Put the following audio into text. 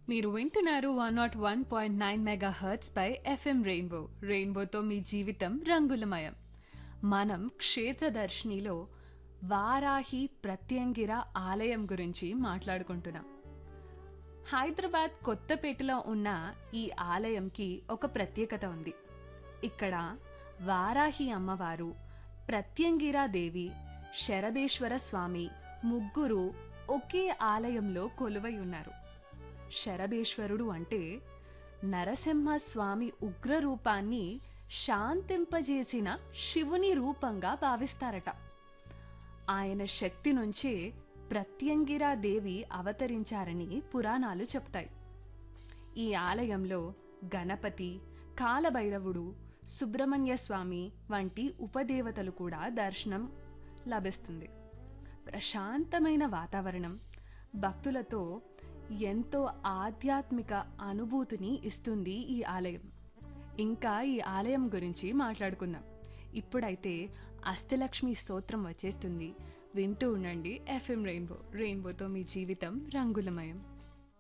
మీరు వింటున్నారు one nought one point nine megahertz పై ఎఫ్ఎం రెయిన్బో రెయిన్బోతో మీ జీవితం రంగులమయం మనం క్షేత్రదర్శినిలో వారాహి ప్రత్యంగిర ఆలయం గురించి మాట్లాడుకుంటున్నాం హైదరాబాద్ కొత్తపేటలో ఉన్న ఈ ఆలయంకి ఒక ప్రత్యేకత ఉంది ఇక్కడ వారాహి అమ్మవారు ప్రత్యంగిరాదేవి శరభేశ్వర స్వామి ముగ్గురు ఒకే ఆలయంలో కొలువై ఉన్నారు శరభేశ్వరుడు అంటే నరసింహ స్వామి ఉగ్ర రూపాన్ని శాంతింపజేసిన శివుని రూపంగా భావిస్తారట ఆయన శక్తి నుంచే ప్రత్యంగిరాదేవి అవతరించారని పురాణాలు చెప్తాయి ఈ ఆలయంలో గణపతి కాలభైరవుడు సుబ్రహ్మణ్య స్వామి వంటి ఉపదేవతలు కూడా దర్శనం లభిస్తుంది ప్రశాంతమైన వాతావరణం భక్తులతో ఎంతో ఆధ్యాత్మిక అనుభూతిని ఇస్తుంది ఈ ఆలయం ఇంకా ఈ ఆలయం గురించి మాట్లాడుకుందాం ఇప్పుడైతే అష్టలక్ష్మి స్తోత్రం వచ్చేస్తుంది వింటూ ఉండండి ఎఫ్ఎం రెయిన్బో రెయిన్బోతో మీ జీవితం రంగులమయం